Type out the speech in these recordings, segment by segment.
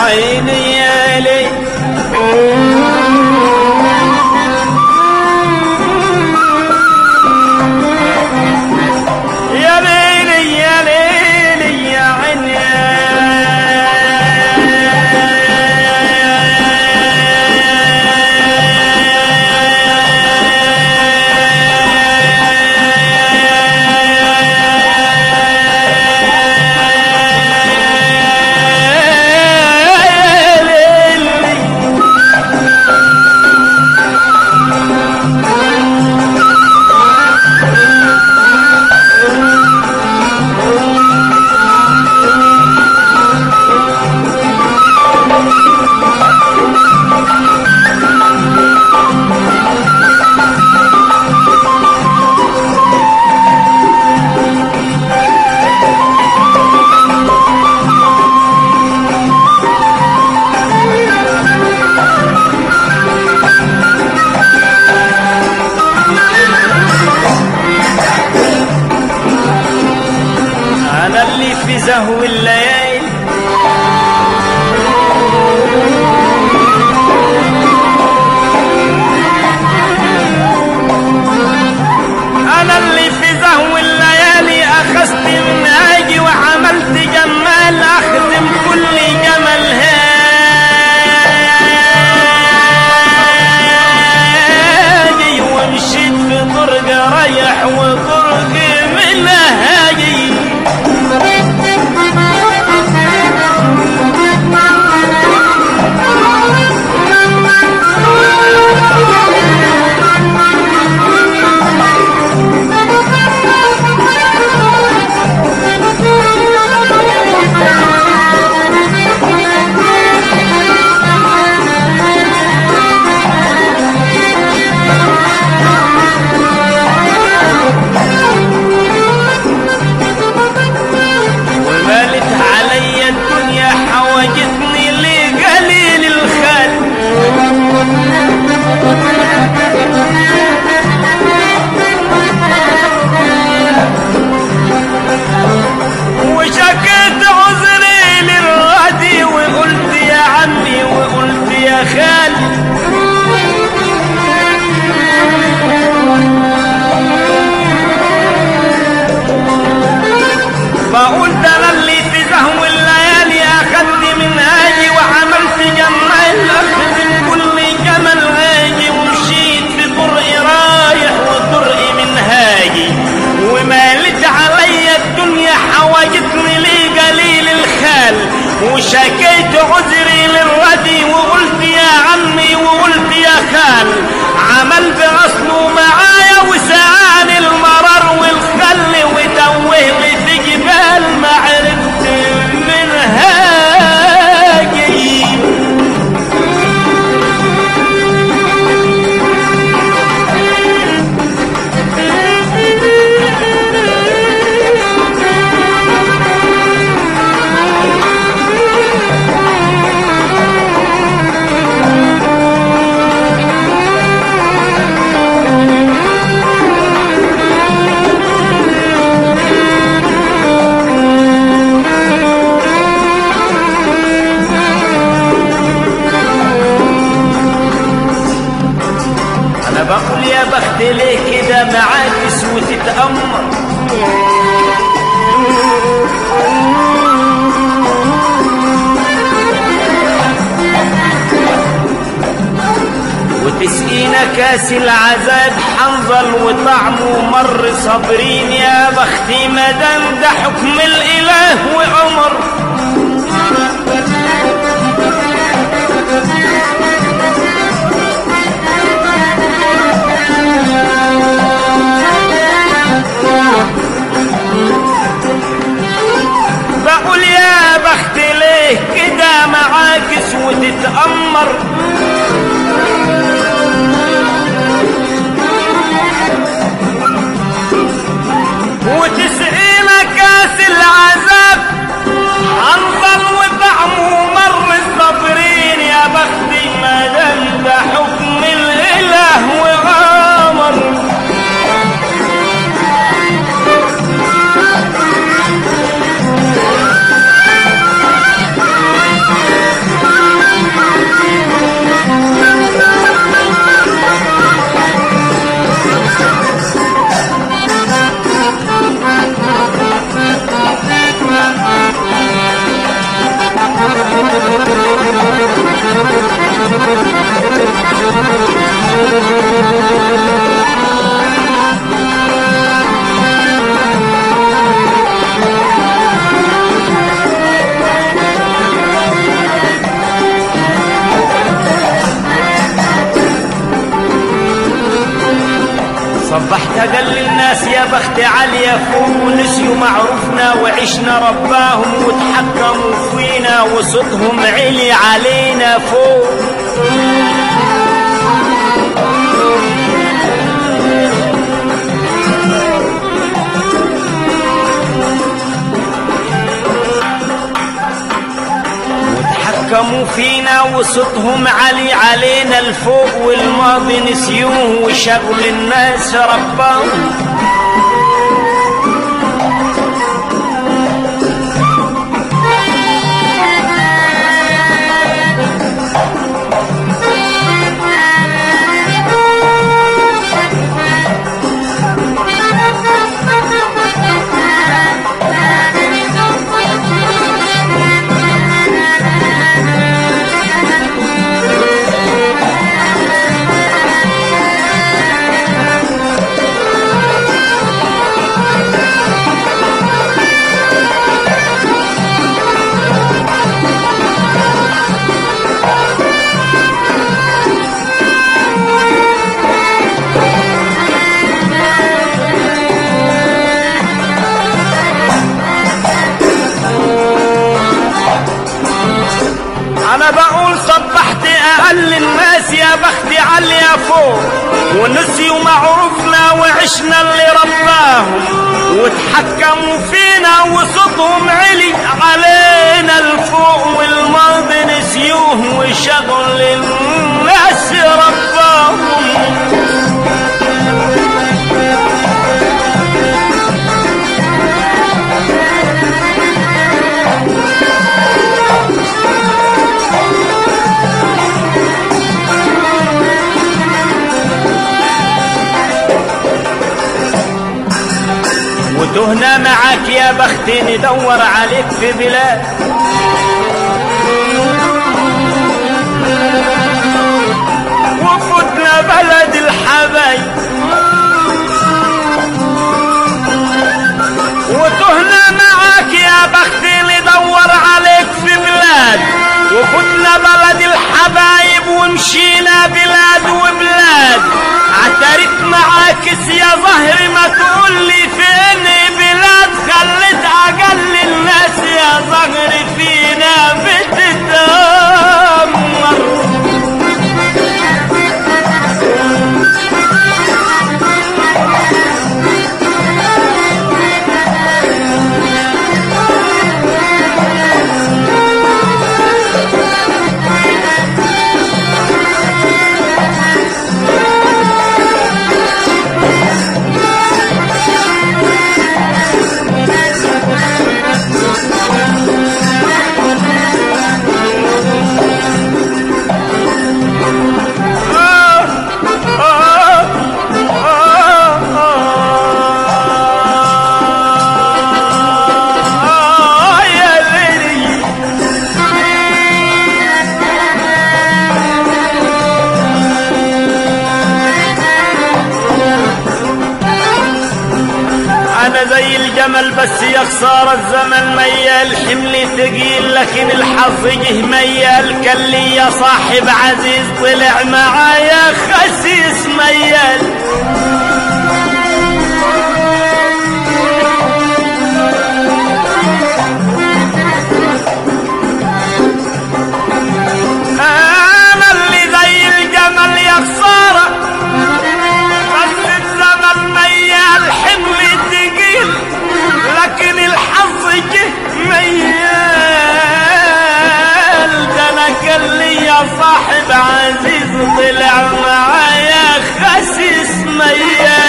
عيني يا ليل يا ليلي يا ليلي يا عيني انا اللي في زهو الليالي انا اللي في زهو الليالي اخذت من اجي وعملت جمال اخدم كل جمل هاجي ومشيت في طرق رايح وطرق من هاجي ومالت علي الدنيا حوجتني لقليل الخال وشكيت عذري للغدي وقلت يا عمي وقلت يا خال بقول ده انا اللي في زهو الليالي اخدت من هاجي وعملت جمال اخذ كل جمل هاجي ومشيت في طرق رايح وطرق من هاجي ومالت عليا الدنيا حوجتني لي قليل الخال وشكيت عذري للردي وقلت يا عمي وقلت يا خال عمل باصله معايا وسعاني المرار والخل وتوهني في جبال ما عرفت منها جيب انا بقول يا بخت ليه كده معاكس وتتأمر وتسقينا كاس العذاب حنظل وطعمه مر صابرين يا بختي مدام ده حكم الاله وعمر بقول يا بخت ليه كده معاكس وتتأمر وتسقينا كاس العذاب عنظل وطعمه مر الصابرين يا بختي ما دام ده حكم الاله وغامر يا بخت عليا فوق ونسيوا معروفنا وعشنا رباهم وتحكموا فينا وصوتهم علي علينا فوق وتحكموا فينا وصوتهم علي علينا الفوق والماضي نسيوه وشغل الناس رباهم انا بقول صبحت اقل الناس يا بختي عليا فوق ونسيوا معروفنا وعشنا اللي رباهم وتحكموا فينا وصوتهم علي علينا الفوق والماضي نسيوه وشغل الناس رباهم وتهنا معاك يا بختي ندور عليك في بلاد وفتنا بلد الحبايب وتهنا معاك يا بختي ندور عليك في بلاد وفتنا بلد الحبايب ومشينا بلاد وبلاد عترت معاكس يا ظهري ما تقول لي فين بلاد خلت اقل الناس يا ظهري فينا بتتدمر انا زي الجمل بس يا خسارة الزمن ميال حملي ثقيل لكن الحظ جه ميال كان لي يا صاحب عزيز طلع معايا خسيس ميال انا اللي زي الجمل يا خساره بس الزمن ميال حمل تقيل لكن الحظ جه ميال ده انا كان لي يا صاحب عزيز طلع معايا خسيس ميال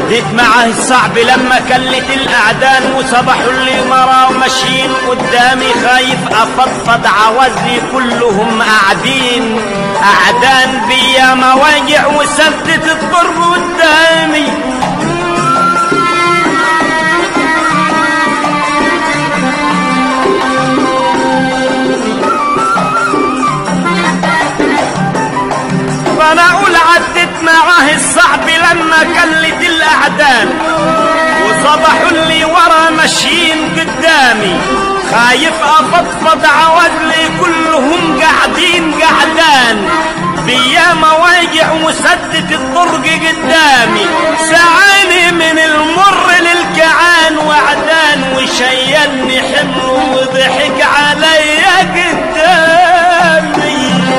عديت معاه الصعب لما كلت الاعدان وصبحوا اللي مرا وماشيين قدامي خايف افضفض عوزلي كلهم قاعدين اعدان بيا مواجع وسدت الضر قدامي فانا اقول عدت معاه الصعب لما كلت الاعدان وصبحوا اللي ورا ماشيين قدامي خايف افضفض عوزلي كلهم قاعدين قعدان بيا مواجع وسدت الطرق قدامي سعاني من المر للكعان وعدان وشيلني حمل وضحك عليا قدامي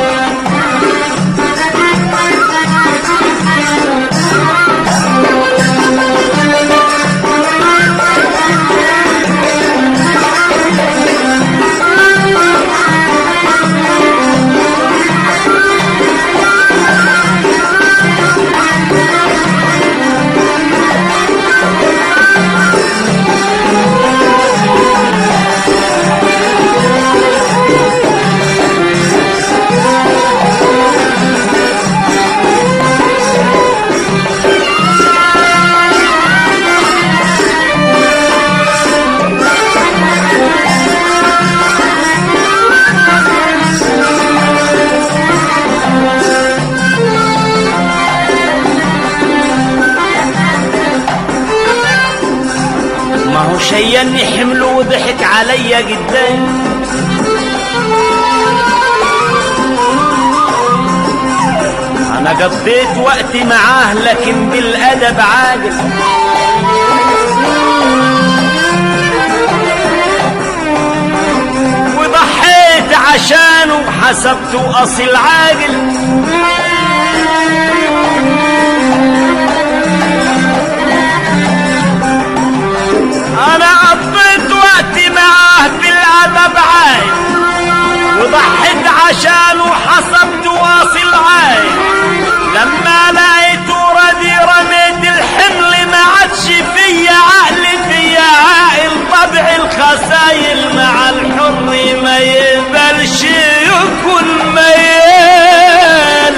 ما هو شيلني حمل وضحك عليا قدام انا قضيت وقتي معاه لكن بالادب عاجل وضحيت عشانه حسبته اصل عاجل انا قضيت وقتي معاه بالادب عايز وضحيت عشانه حسبت واصل عايز لما لقيته ردي رميت الحمل ما عادش فيا عقل فيا عاقل طبع الخسايل مع الحر ما يقبلش يكون ميال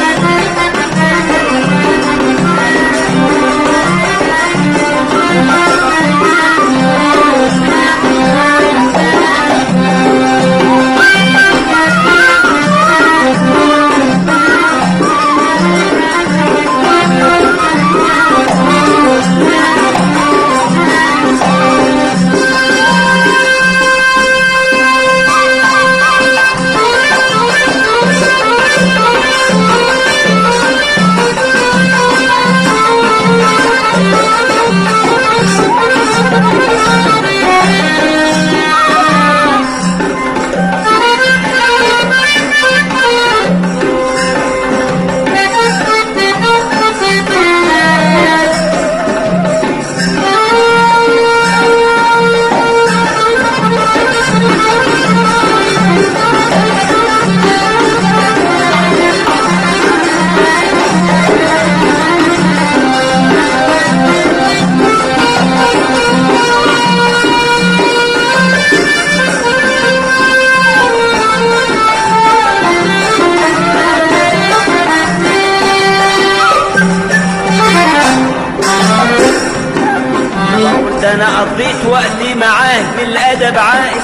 قلت انا قضيت وقتي معاه بالادب عايز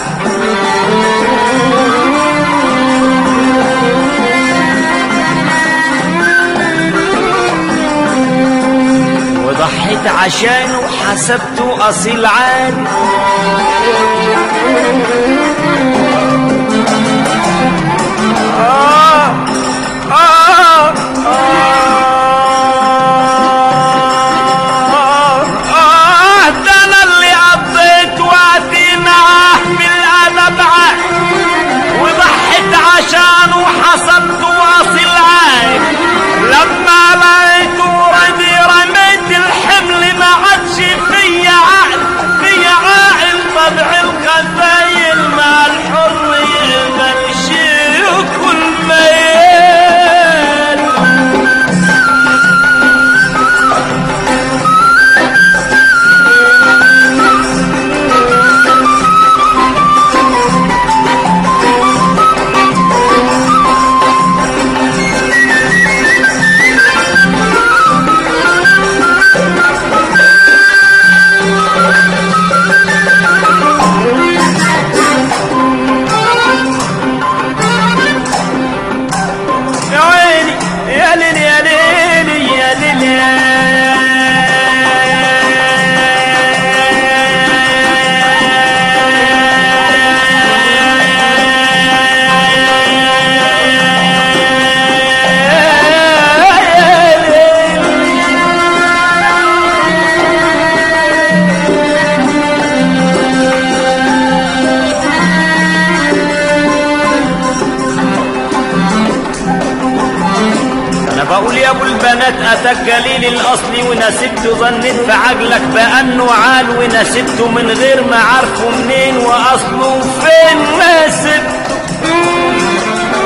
وضحيت عشانه حسبته اصيل عادي آه آه آه آه ده أنا اللي قضيت وقتي معاه بالأدب عاد وضحيت عشانه حصلت واصل عاد لما لقيته ردي رميت الحمل ما عادش فيا عقل فيا عقل طبع الخزايل مع الحر يقبل شيء يكون ميال اتاك قليل الاصل ونسبته ظنيت في عقلك بانه عال ونسبته من غير ما عارفه منين واصله فين نسبته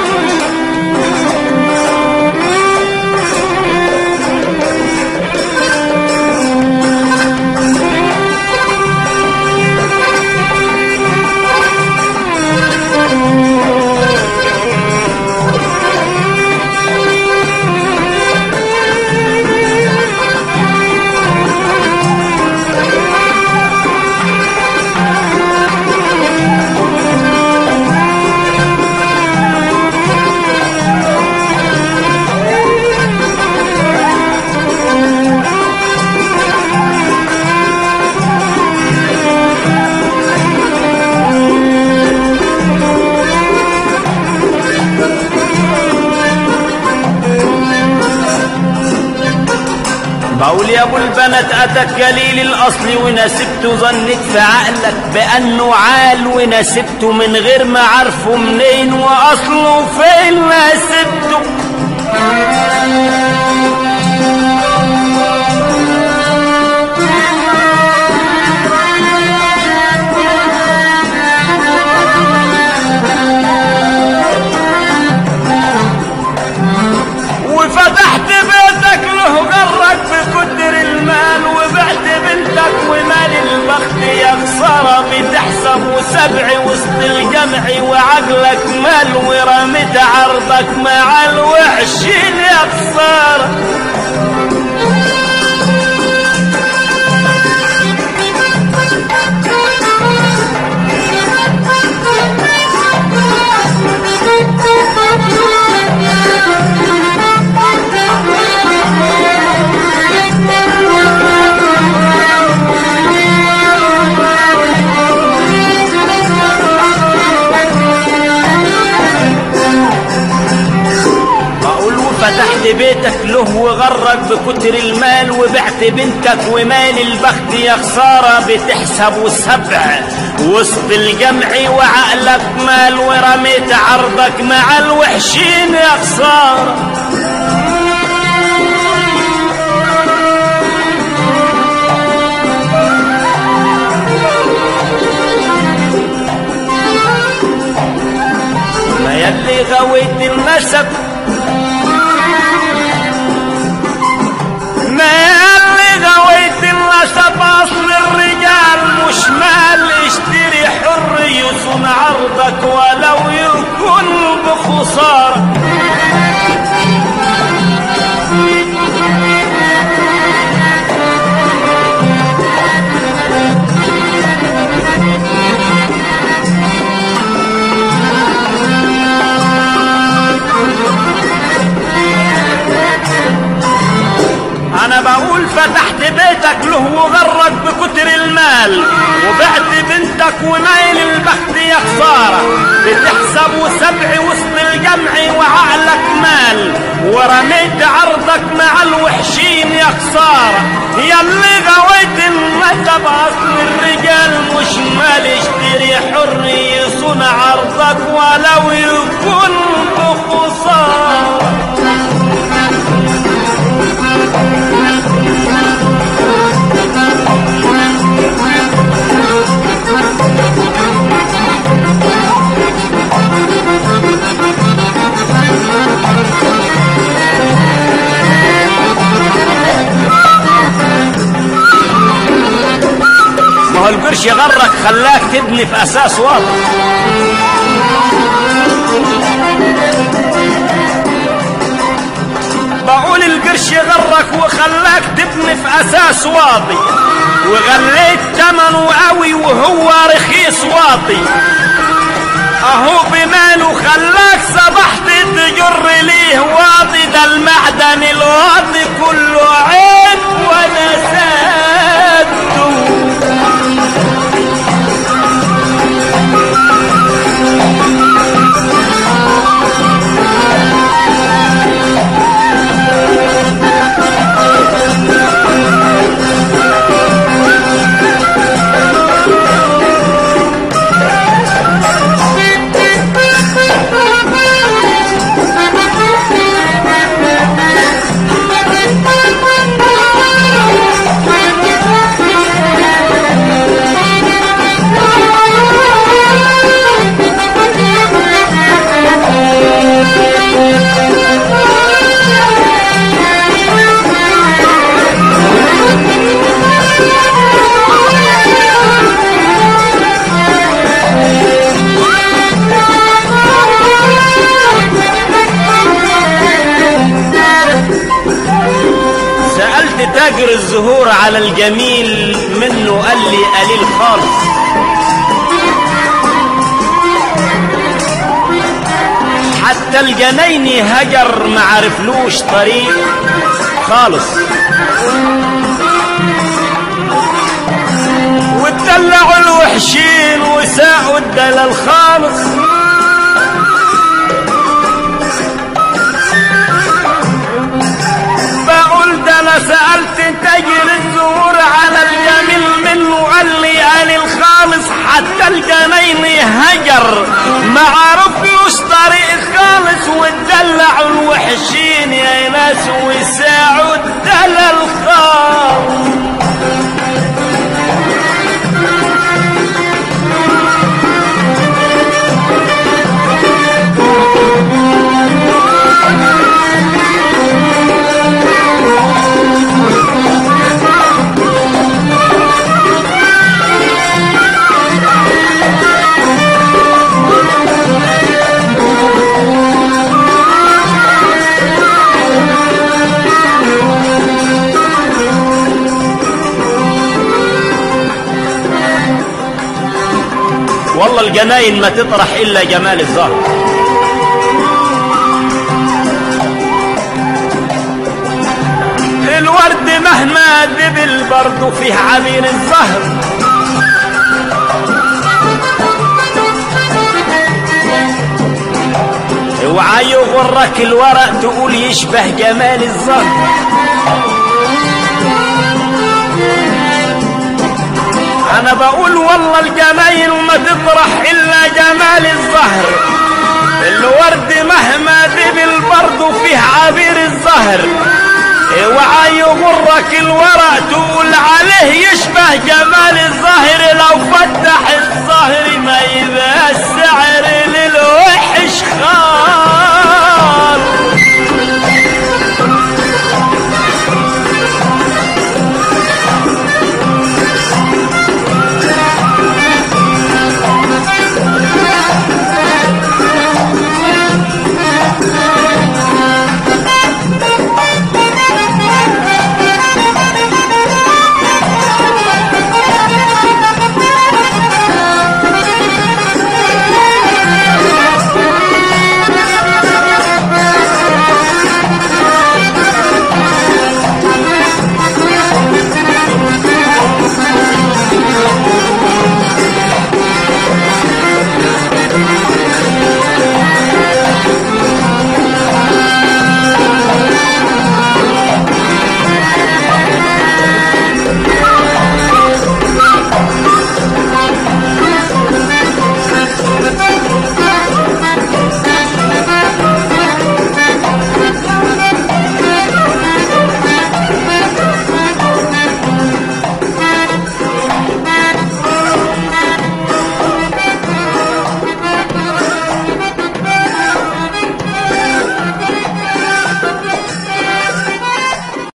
بقول يا ابو البنات اتك قليل الاصل ونسبته ظنيت في عقلك بانه عال ونسبته من غير ما عارفه منين واصله فين نسبته وفتحت بيتك له غرك بقدر المال وبعت بنتك ومال البخت يا خسارة بتحسب وسبع وسط الجمع وعقلك مال ورميت عرضك مع الوحشين يا خسارة بقول وفتحت بيتك له وغرك بكتر المال وبعت بنتك ومال البخت يا خسارة بتحسب سبع وسط الجمع وعقلك مال ورميت عرضك مع الوحشين يا خسارة ما يلي غويت النسب ما يلي غويت النسب اصل الرجال مش مال اشتري حر يصون عرضك ولو يكون بخسارة انا بقول فتحت بيتك له وغرك بكتر المال وبعت بنتك ومايل البخت يا خسارة بتحسب سبع وسط الجمع وعقلك مال ورميت عرضك مع الوحشين يا خسارة يا اللي غويت النسب اصل الرجال مش مال اشتري حر يصون عرضك ولو يكون بخسارة ما هو القرش يغرك خلاك تبني في اساس واضح بقول القرش يغرك وخلاك تبني في اساس واطي وغليت ثمنه قوي وهو رخيص واطي اهو بماله خلاك صبحت تجر ليه واطي ده المعدن الواطي كله عيب وانا سادته Thank you. الزهور على الجميل منه قال لي قليل خالص حتى الجنايني هجر ما عرفلوش طريق خالص واتدلعوا الوحشين وساعوا الدلال خالص بقول ده انا سألت تاجر الزهور على الجميل منه قال لي قال الخالص حتى الجناين هجر ما عرفلوش طريق خالص واتدلعوا الوحشين يا ناس وساعوا الدلال خالص والله الجناين ما تطرح الا جمال الزهر الورد مهما دبل برضه فيه عبير الزهر اوعى يغرك الورق تقول يشبه جمال الزهر انا بقول والله الجمايل وما تطرح الا جمال الزهر الورد مهما دبل برضه فيه عبير الزهر اوعى يغرك الورق تقول عليه يشبه جمال الزهر لو فتح الزهر ما يبقى السعر للوحش خالص